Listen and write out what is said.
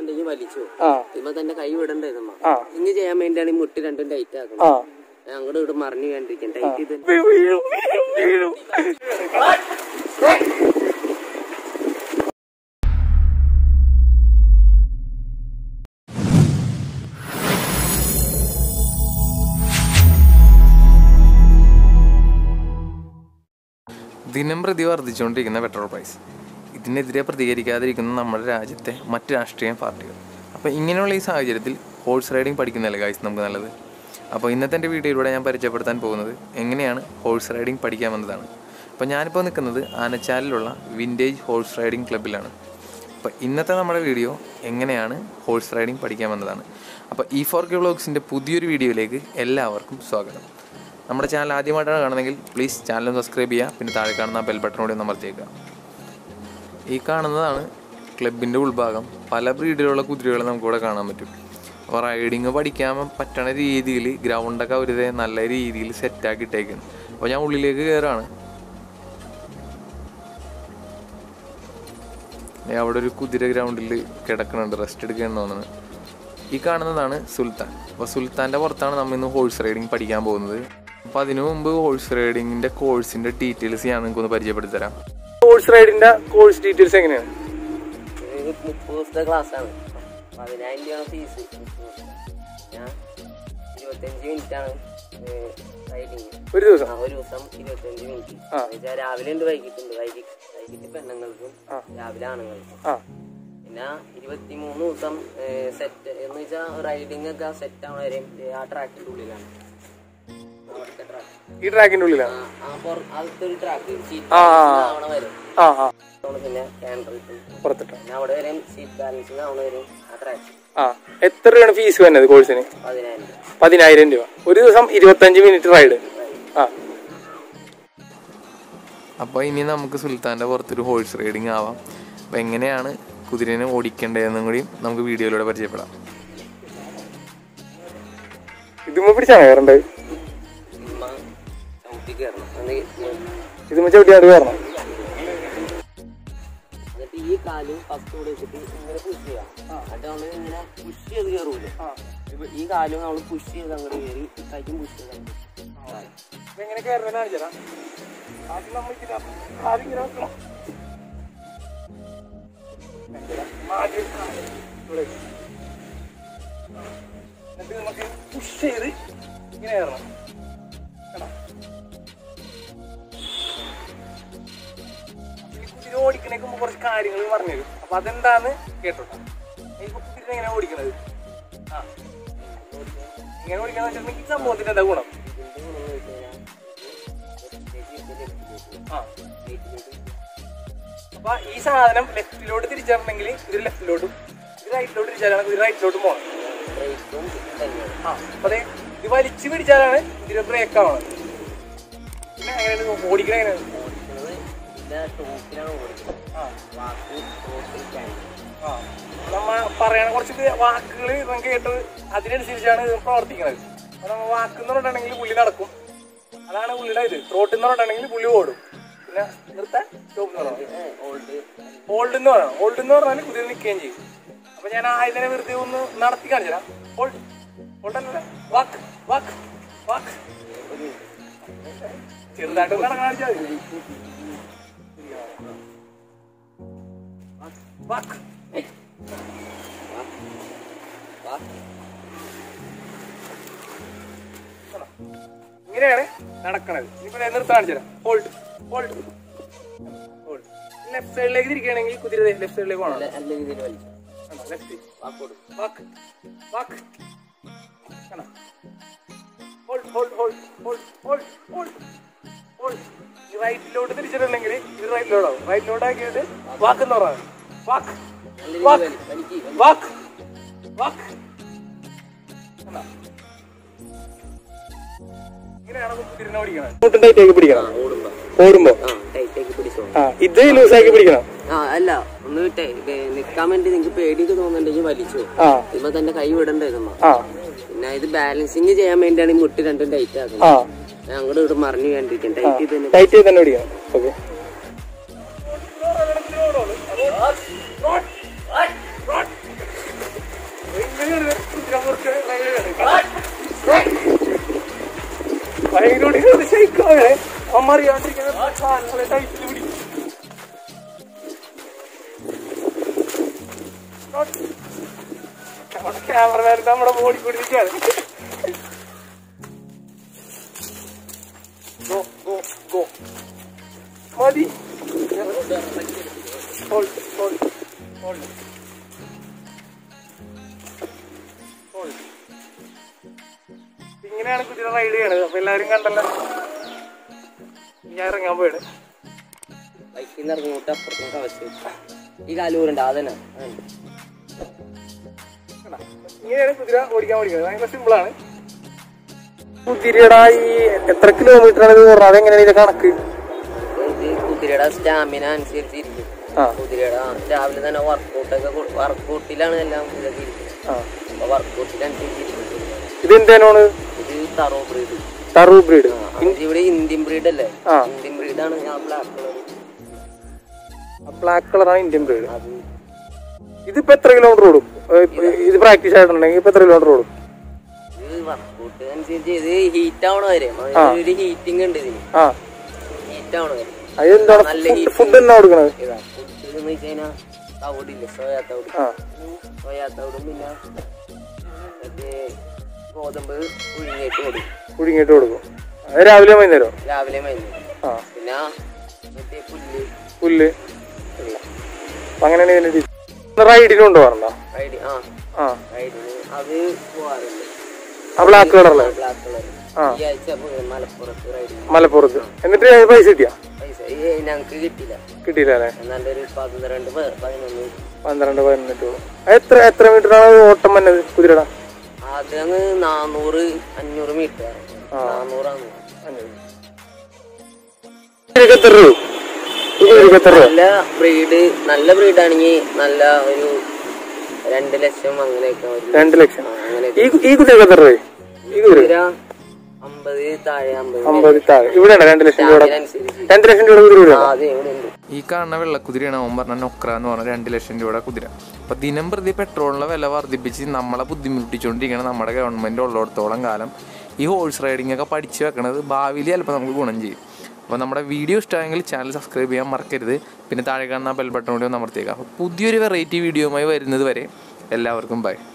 ഉണ്ടെങ്കിൽ വലിച്ചു ആ ഇമ്മ തന്റെ കൈ വിടണ്ടായിരുന്നു ആ ഇങ്ങ് ചെയ്യാൻ വേണ്ടിയാണ് ഈ മുട്ട് രണ്ടും ടൈറ്റ് ആ ആക്കുന്നത് അങ്ങോട്ട് ഇവിടെ മറിഞ്ഞു വേണ്ടിരിക്കും ടൈറ്റ് ചെയ്ത് വീഴും, വീഴും, വീഴും. ദിനം പ്രതി വർദ്ധിച്ചുകൊണ്ടിരിക്കുന്ന പെട്രോൾ പ്രൈസ് ഇതിനെതിരെ പ്രതികരിക്കാതിരിക്കുന്ന നമ്മുടെ രാജ്യത്തെ മറ്റ് രാഷ്ട്രീയ പാർട്ടികൾ അപ്പോൾ ഇങ്ങനെയുള്ള ഈ സാഹചര്യത്തിൽ ഹോഴ്സ് റൈഡിംഗ് പഠിക്കുന്നതല്ലേ ഗായ്സ് നമുക്ക് നല്ലത് അപ്പോൾ ഇന്നത്തെ എൻ്റെ വീഡിയോയിലൂടെ ഞാൻ പരിചയപ്പെടുത്താൻ പോകുന്നത് എങ്ങനെയാണ് ഹോഴ്സ് റൈഡിംഗ് പഠിക്കാമെന്നതാണ് അപ്പോൾ ഞാനിപ്പോൾ നിൽക്കുന്നത് ആനച്ചാലിലുള്ള വിൻറ്റേജ് ഹോഴ്സ് റൈഡിംഗ് ക്ലബ്ബിലാണ് അപ്പോൾ ഇന്നത്തെ നമ്മുടെ വീഡിയോ എങ്ങനെയാണ് ഹോഴ്സ് റൈഡിംഗ് പഠിക്കാമെന്നതാണ് അപ്പോൾ ഇ ഫോർ കെ വ്ളോഗ്സിൻ്റെ പുതിയൊരു വീഡിയോയിലേക്ക് എല്ലാവർക്കും സ്വാഗതം നമ്മുടെ ചാനൽ ആദ്യമായിട്ടാണ് കാണുന്നതെങ്കിൽ പ്ലീസ് ചാനൽ സബ്സ്ക്രൈബ് ചെയ്യുക പിന്നെ താഴെ കാണുന്ന ബെൽ ബട്ടൺ കൂടി ഒന്ന് അമർത്തിയേക്കുക ഈ കാണുന്നതാണ് ക്ലബിൻ്റെ ഉൾഭാഗം പല ബ്രീഡിലുള്ള കുതിരകൾ നമുക്കിവിടെ കാണാൻ പറ്റും അപ്പോൾ റൈഡിങ് പഠിക്കാൻ പറ്റണ രീതിയിൽ ഗ്രൗണ്ടൊക്കെ അവർ നല്ല രീതിയിൽ സെറ്റാക്കി ഇട്ടേക്കുന്നു അപ്പോൾ ഞാൻ ഉള്ളിലേക്ക് കയറാണ് ദേ അവിടെ ഒരു കുതിര ഗ്രൗണ്ടിൽ കിടക്കുന്നുണ്ട് റെസ്റ്റ് എടുക്കുകയാണ് തോന്നുന്നത് ഈ കാണുന്നതാണ് സുൽത്താൻ അപ്പോൾ സുൽത്താൻ്റെ പുറത്താണ് നമ്മൾ ഇന്ന് ഹോഴ്സ് റൈഡിങ് പഠിക്കാൻ പോകുന്നത് അപ്പോൾ അതിനു മുമ്പ് ഹോഴ്സ് റൈഡിങ്ങിൻ്റെ കോഴ്സിൻ്റെ ഡീറ്റെയിൽസ് ഞാൻ നിങ്ങൾക്കൊന്ന് പരിചയപ്പെടുത്തി തരാം ഹോഴ്സ് റൈഡിന്റെ കോഴ്സ് ഡീറ്റെയിൽസ് എങ്ങനെയാണ് ഇത് മുപ്പത് ദിവസത്തെ ക്ലാസ് ആണ് പതിനായിരം രൂപയാണ് ഫീസ് ഞാൻ ഇരുപത്തഞ്ച് മിനിറ്റ് ആണ് റൈഡിങ് ഒരു ദിവസം ആ ഒരു ദിവസം ഇരുപത്തഞ്ച് മിനിറ്റ് ആ. എന്നുവെച്ചാൽ രാവിലെ ഉണ്ട് വൈകിട്ടുണ്ട് വൈകിട്ട് വൈകിട്ട് പെണ്ണുങ്ങൾക്കും രാവിലെ ആണുങ്ങൾക്കും ആ പിന്നെ ഇരുപത്തിമൂന്ന് ദിവസം സെറ്റ് എന്ന് വെച്ചാൽ റൈഡിംഗ് ഒക്കെ സെറ്റ് ആവണ വരെ ആ ട്രാക്കിന്റെ ഉള്ളിലാണ് അവിടുത്തെ ട്രാക്ക് ഈ ട്രാക്കിന്റെ ഉള്ളിലാണ് ആ പുറ- അകത്തെ ഒരു ട്രാക്ക് സീറ്റ് ആ. ആവണ വരെ ആ ആ പിന്നെ ക്യാൻഡർ കിട്ടും പുറത്തിട്ടാ പിന്നെ അവിടെ വരെ സീറ്റ് ബാലൻസിങ് ആവണ വരെ ആ ട്രാക്ക് ആ എത്ര രൂപയാണ് ഫീസ് വരുന്നത് കോഴ്സിന് പതിനായിരം രൂപ പതിനായിരം രൂപ ഒരു ദിവസം ഇരുപത്തഞ്ച് മിനിറ്റ് റൈഡ് ആ അപ്പോൾ ഇനി നമുക്ക് സുൽത്താൻ്റെ പുറത്തൊരു ഹോഴ്സ് റൈഡിങ് ആവാം അപ്പോൾ എങ്ങനെയാണ് കുതിരനെ ഓടിക്കേണ്ടതെന്നും കൂടി നമുക്ക് വീഡിയോയിലൂടെ പരിചയപ്പെടാം ഇതുമ്മ പിടിച്ചാണ് കയറേണ്ടത് ഉമ്മ ചവിട്ടി കയറണം എന്നിട്ട് ഇതുമ്മ ചവിട്ടിയാണ്ട് കയറണം എന്നിട്ട് ഈ കാലും ഫസ്റ്റ് കൂടെ വെച്ചിട്ട് ഇങ്ങനെ പുഷ് ചെയ്യാം എന്നിട്ട് നമ്മൾ ഇങ്ങനെ പുഷ് ചെയ്ത് കയറൂല ഇപ്പൊ ഈ കാലും നമ്മൾ പുഷ് ചെയ്ത് അങ്ങോട്ട് കയറി ഈ കൈക്കും പുഷ് ചെയ്ത് അങ്ങോട്ട് എങ്ങനെ കയറുന്ന കാണിച്ചാ ആദ്യം നമ്മൾ ഇതിനെ ആദ്യം ഇങ്ങനെ വെക്കണം ആദ്യം ഇവിടെ വെക്ക്. എന്നിട്ട് നമുക്ക് പുഷ് ചെയ്ത് ഇങ്ങനെ കയറണം കേട്ടോ? ഈ കുതിര ഓടിക്കണേക്ക് മുമ്പ് കുറച്ച് കാര്യങ്ങൾ പറഞ്ഞുതരും അപ്പൊ അതെന്താന്ന് കേട്ടോട്ടോ ഈ കുതിര എങ്ങനെ ഓടിക്കണത് ആ ഇങ്ങനെ ഓടിക്കാന്ന് വെച്ചിട്ടുണ്ടെങ്കിൽ ഈ സംഭവത്തിന്റെ എന്താ ഗുണം ആ അപ്പൊ ഈ സാധനം ലെഫ്റ്റിലോട്ട് തിരിച്ചിട്ടുണ്ടെങ്കിൽ ഇത് ലെഫ്റ്റിലോട്ടും ഇത് റൈറ്റിലോട്ട് തിരിച്ചാലാണ് ഇത് റൈറ്റിലോട്ടും പോകണം ബ്രേക്കും തന്നെയാണ് ആ അപ്പൊ ദേ ഇത് വലിച്ചു പിടിച്ചാലാണ് ഇതിന് ബ്രേക്ക് ആവണത് പിന്നെ എങ്ങനെയാണ് ഓടിക്കണ എങ്ങനെയാണ് ഓടിക്കുന്നത് ഇതിന്റെ ടോപ്പിലാണ് ഓടിക്കുന്നത് ആ വാക്ക് ടോപ്പിൽ ക്യാൻഡിൽ ആ നമ്മ പറയണ കുറച്ച് വാക്കുകൾ നമുക്ക് കേട്ടത് അതിനനുസരിച്ചാണ് ഇത് പ്രവർത്തിക്കുന്നത് അപ്പൊ നമ്മ വാക്ക് എന്ന് പറഞ്ഞിട്ടുണ്ടെങ്കിൽ പുള്ളി നടക്കും അതാണ് പുള്ളിയുടെ ഇത് ത്രോട്ട് എന്ന് പറഞ്ഞിട്ടുണ്ടെങ്കിൽ പുള്ളി ഓടും പിന്നെ നിർത്താൻ സ്റ്റോപ്പ് എന്ന് പറയണം ഓൾഡ് ഹോൾഡ് എന്ന് പറയണം ഹോൾഡ് എന്ന് പറഞ്ഞാൽ കുതിര നിൽക്കുകയും ചെയ്യും അപ്പൊ ഞാൻ ആ ഇതിനെ വെറുതെ ഒന്ന് നടത്തി കാണിച്ചു തരാം ഹോൾഡ് ഹോൾഡ് അല്ലല്ലേ വാക്ക് വാക്ക് വാക്ക് ചെറുതായിട്ട് ഒന്ന് നടക്കാൻ കാണിച്ചാൽ മതി വാക്ക് വാക്ക് ഇങ്ങനെയാണ് നടക്കണത് ഇനിയിപ്പോ ഞാൻ നിർത്താൻ കാണിച്ചു തരാം ഹോൾഡ് ഹോൾഡ് ഹോൾഡ് ലെഫ്റ്റ് സൈഡിലേക്ക് തിരിക്കുകയാണെങ്കിൽ കുതിര ലെഫ്റ്റ് സൈഡിലേക്ക് പോകണം നല്ല രീതിയിൽ വലിച്ചു ലെഫ്റ്റ് വാക്ക് കൊടുക്കും വാക്ക് വാക്ക് കണ്ടോ hold hold hold hold hold hold hold ഈ റൈറ്റിലോട്ട് തിരിച്ചിട്ടുണ്ടെങ്കിൽ ഇത് റൈറ്റിലോട്ടാവും റൈറ്റിലോട്ട് ആക്കിയിട്ട് വാക്ക് എന്ന് പറഞ്ഞാൽ വാക്ക് നല്ല വാക്ക് രീതിയിൽ വലിക്ക് വാക്ക് വാക്ക് കണ്ടോ ഇങ്ങനെയാണ് കുതിരനെ ഓടിക്കണത് ടൈറ്റ് ആക്കി പിടിക്കണം ഓടുമ്പോ ഓടുമ്പോ ആ ടൈറ്റ് ആക്കി പിടിച്ചോ ആ ഇത് ലൂസ് ആക്കി പിടിക്കണം ആ അല്ല ഒന്ന് വിട്ടേ ഇത് നിക്കാൻ വേണ്ടി നിങ്ങക്ക് പേടിയൊക്കെ തോന്നുന്നുണ്ടെങ്കിൽ വലിച്ചു ആ ഇപ്പൊ തന്റെ കൈ വിടണ്ടായിരുന്നു ആ പിന്നെ ഇത് ബാലൻസിങ് ചെയ്യാൻ വേണ്ടിയാണ് ഈ മുട്ട് രണ്ടും ടൈറ്റ് ആക്കുന്നത് ആ ഞാൻ അങ്ങോട്ട് ഇവിടെ മറിഞ്ഞു വേണ്ടിരിക്കും ടൈറ്റ് ചെയ്ത് തന്നെ ടൈറ്റ് ചെയ്ത് തന്നെ പിടിക്കണം ഓക്കെ മറിയാണ്ടിരിക്കുന്ന കാലുകളെ ടൈറ്റിൽ പിടിക്കും നമ്മുടെ ക്യാമറമാൻ നമ്മുടെ ബോഡി പിടിച്ചിരിക്കുകയാണ് ഗോ ഗോ ഗോ മതി ഹോൾഡ് ഹോൾഡ് ഹോൾഡ് ഹോൾഡ് ഇങ്ങനെയാണ് കുതിര റൈഡ് ചെയ്യണത് അപ്പൊ എല്ലാവരും കണ്ടല്ലോ ഞാൻ ഇറങ്ങാൻ പോയത് ബൈക്കിൽ നിന്ന് ഇറങ്ങിയിട്ട് അപ്പുറത്തേക്ക് അവസ്ഥ ഈ കാലൂരുണ്ട് അതന്നെ അതന്നെ. ഇങ്ങനെയാണ് കുതിര ഓടിക്കാൻ പഠിക്കുന്നത് ഭയങ്കര സിമ്പിൾ ആണ് കുതിരയുടെ ഈ എത്ര കിലോമീറ്റർ ആണ് ഇത് ഓടുന്നത് അതെങ്ങനെയാണ് ഇതിന്റെ കണക്ക് ഇത് കുതിരയുടെ സ്റ്റാമിന അനുസരിച്ചിരിക്കും ആ കുതിരയുടെ ആ, രാവിലെ തന്നെ വർക്കൗട്ടൊക്കെ വർക്കൗട്ടിലാണ് എല്ലാം ഇതൊക്കെ ഇരിക്കുന്നത് ആ അപ്പൊ വർക്കൗട്ടിനനുസരിച്ചിരിക്കും ഇത് എന്തേനാണ് ഇത് തറോ ബ്രീഡ് ടറു ബ്രീഡ് ഇവിടെ ഇന്ത്യൻ ബ്രീഡ് അല്ലേ ആ. ഇന്ത്യൻ ബ്രീഡാണ് ഞാൻ ബ്ലാക്ക് കളർ ബ്ലാക്ക് കളറാണ് ഇന്ത്യൻ ബ്രീഡ് അത് ഇതിപ്പോ എത്ര കിലോമീറ്റർ ഓടും ഏ, ഇപ്പൊ ഇത് പ്രാക്ടീസ് ആയിട്ടുണ്ടെങ്കിൽ ഇപ്പൊ എത്ര കിലോമീറ്റർ ഓടും ഇത് വർക്കൗട്ട് അനുസരിച്ച് ഇത് ഹീറ്റ് ആവണ വരെ ഒരു ഹീറ്റിംഗ് ഉണ്ട് ഇതിന് ആ ഹീറ്റ് ആവണ വരെ അതെന്താണ് നല്ല ഫുഡ് heat. ഫുഡ് എന്നാ കൊടുക്കണത് ഇതാ ഫുഡ് എന്ന് വെച്ച് കഴിഞ്ഞാൽ തവിടില്ല സോയാ തവിട് ആ സോയാ തവിടും പിന്നെ മറ്റേ ഗോതമ്പ് പുഴുങ്ങിയിട്ട് കൊടുക്കും പുഴുങ്ങിയിട്ട് കൊടുക്കും അത് രാവിലെ വൈകുന്നേരം രാവിലെ വൈകുന്നേരം ആ പിന്നെ മറ്റേ പുല്ല് പുല്ല് ഇല്ല അപ്പൊ അങ്ങനെയാണ് ഇതിന്റെ രീതി റൈഡിന് കൊണ്ടുപോകാറുണ്ടോ റൈഡ് ആ ആ റൈഡിന് അത് പോവാറുണ്ട് ആ ബ്ലാക്ക് കളറില് ബ്ലാക്ക് കളർ ആ. ഈ ആഴ്ച പോയി മലപ്പുറത്ത് റൈഡിന് മലപ്പുറത്ത് എന്നിട്ട് പൈസ കിട്ടിയാ പൈസ ഈ ഞങ്ങൾക്ക് കിട്ടില്ല കിട്ടിയില്ല അല്ലേ എന്നാണ്ട് ഒരു പന്ത്രണ്ട് പ- പതിനൊന്ന് പന്ത്രണ്ട് പതിനെട്ട് എത്ര എത്ര മീറ്ററാണ് ഓട്ടം വന്നത് കുതിരയുടെ അത് അങ്ങ് നാനൂറ് അഞ്ഞൂറ് മീറ്റർ നാനൂറാണ് കുതിരക്ക് എത്ര രൂപ ഈ കുതിരക്ക് എത്ര രൂപ നല്ല ബ്രീഡ് നല്ല ബ്രീഡാണെങ്കിൽ നല്ല ഒരു രണ്ട് ലക്ഷം അങ്ങനെയൊക്കെ ഒരു രണ്ട് ലക്ഷം ആ, അങ്ങനെ ഈ ഈ കുതിരക്ക് എത്ര രൂപ ഈ കുതിര കുതിര അമ്പത് താഴെ അമ്പത് അമ്പത് താഴെ ഇവിടെയാണ് രണ്ട് ലക്ഷം രൂപ അതിനനുസരിച്ച് രണ്ട് ലക്ഷം രൂപ കുതിര ആ ഇവിടെ അതെ ഇവിടെ ഉണ്ട് ഈ കാണുന്ന വെള്ളക്കുതിരയാണ് അവൻ പറഞ്ഞ നൊക്ര എന്ന് പറഞ്ഞ രണ്ട് ലക്ഷം രൂപയുടെ കുതിര അപ്പോൾ ദിനം പ്രതി പെട്രോളിൻ്റെ വില വർദ്ധിപ്പിച്ച് നമ്മളെ ബുദ്ധിമുട്ടിച്ചുകൊണ്ടിരിക്കണം നമ്മുടെ ഗവൺമെൻറ് ഉള്ളിടത്തോളം കാലം ഈ ഹോഴ്സ് റൈഡിംഗ് ഒക്കെ പഠിച്ചു വെക്കണത് ഭാവിയിൽ ചിലപ്പോൾ നമുക്ക് ഗുണം ചെയ്യും അപ്പോൾ നമ്മുടെ വീഡിയോ ഇഷ്ടമായെങ്കിൽ ചാനൽ സബ്സ്ക്രൈബ് ചെയ്യാൻ മറക്കരുത് പിന്നെ താഴെ കാണുന്ന ബെൽ ബട്ടൺ കൂടി ഒന്ന് അമർത്തിയേക്കാം അപ്പോൾ പുതിയൊരു വെറൈറ്റി വീഡിയോയുമായി വരുന്നത് വരെ എല്ലാവർക്കും ബൈ